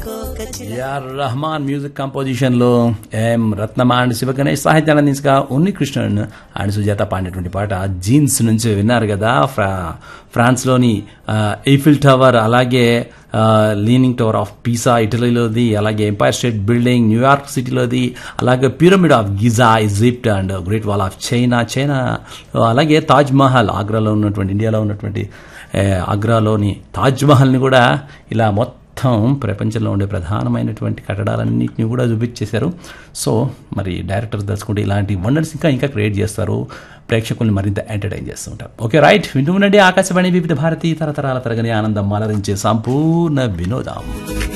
AR Rahman music composition లో ఎం రత్నమా and Sivaganesh సాహిత్యాన్ని అందించగా ఉన్ని కృష్ణన్ అండ్ సుజాత పాడినటువంటి పాట జీన్స్ నుంచి విన్నారు కదా ఫ్రా ఫ్రాన్స్ లోని ఎయిఫిల్ టవర్ అలాగే లీనింగ్ టవర్ ఆఫ్ పీసా ఇటలీలోది అలాగే ఎంపైర్ స్టేట్ బిల్డింగ్ న్యూయార్క్ సిటీలోది అలాగే Pyramid of Giza Egypt and Great Wall of China China అలాగే తాజ్ మహల్ ఆగ్రాలో ఉన్నటువంటి ఇండియాలో ఉన్నటువంటి ఏ, ఆగ్రాలోని తాజ్ మహల్ని కూడా ఇలా మొత్తం ప్రపంచంలో ఉండే ప్రధానమైనటువంటి కట్టడాలన్నింటినీ కూడా చూపించేశారు సో మరి డైరెక్టర్స్ దలుచుకుంటే ఇలాంటి వండర్స్ ఇంకా ఇంకా క్రియేట్ చేస్తారు ప్రేక్షకుల్ని మరింత ఎంటర్టైన్ చేస్తూ ఉంటారు ఓకే రైట్ వింటూ ఉండండి ఆకాశవాణి వివిధ భారతి తరతరాల తరగని ఆనందం మలరించే సంపూర్ణ వినోదం